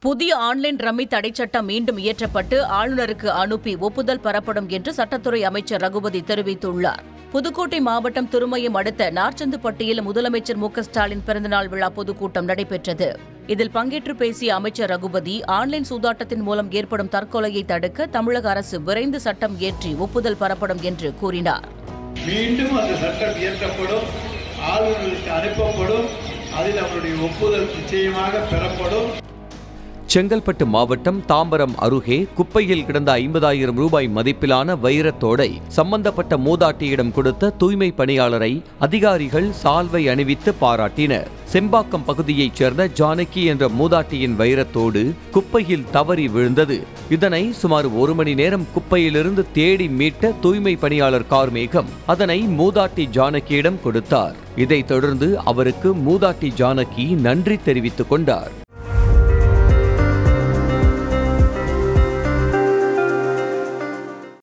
புதிய online rummy தடை சட்டம் மீண்டும் இயற்றப்பட்டு ஆளுநருக்கு அனுப்பி ஒப்புதல் பெறப்படும் என்று சட்டத்துறை அமைச்சர் ரகுபதி தெரிவித்துள்ளார் புதுக்கோட்டை மாவட்டம் திருமயம் அடுத்த நார்ச்சந்துப்பட்டியில் முதலமைச்சர் மு க ஸ்டாலின் பிறந்தநாள் விழா பொதுக்கூட்டம் நடைபெற்றது இதில் பங்கேற்று பேசிய அமைச்சர் ரகுபதி ஆன்லைன் சூதாட்டத்தின் மூலம் ஏற்படும் தற்கொலையை தடுக்க தமிழக அரசு விரைந்து சட்டம் இயற்றி ஒப்புதல் பெறப்படும் என்று கூறினார் மீண்டும் அந்த சட்டம் இயற்றப்படும் ஆளுநருக்கு அனுப்பப்படும் அதில் அவருடைய ஒப்புதல் நிச்சயமாக பெறப்படும் செங்கல்பட்டு மாவட்டம் தாம்பரம் அருகே குப்பையில் கிடந்த ஐம்பதாயிரம் ரூபாய் மதிப்பிலான வைரத்தோடை சம்பந்தப்பட்ட மூதாட்டியிடம் கொடுத்த தூய்மை பணியாளரை அதிகாரிகள் சால்வை அணிவித்து பாராட்டினர் செம்பாக்கம் பகுதியைச் சேர்ந்த ஜானகி என்ற மூதாட்டியின் வைரத்தோடு குப்பையில் தவறி விழுந்தது இதனை சுமார் ஒரு மணி நேரம் குப்பையிலிருந்து தேடி மீட்ட தூய்மை பணியாளர் கார்மேகம் அதனை மூதாட்டி ஜானகியிடம் கொடுத்தார் இதைத் தொடர்ந்து அவருக்கு மூதாட்டி ஜானகி நன்றி தெரிவித்துக் கொண்டார்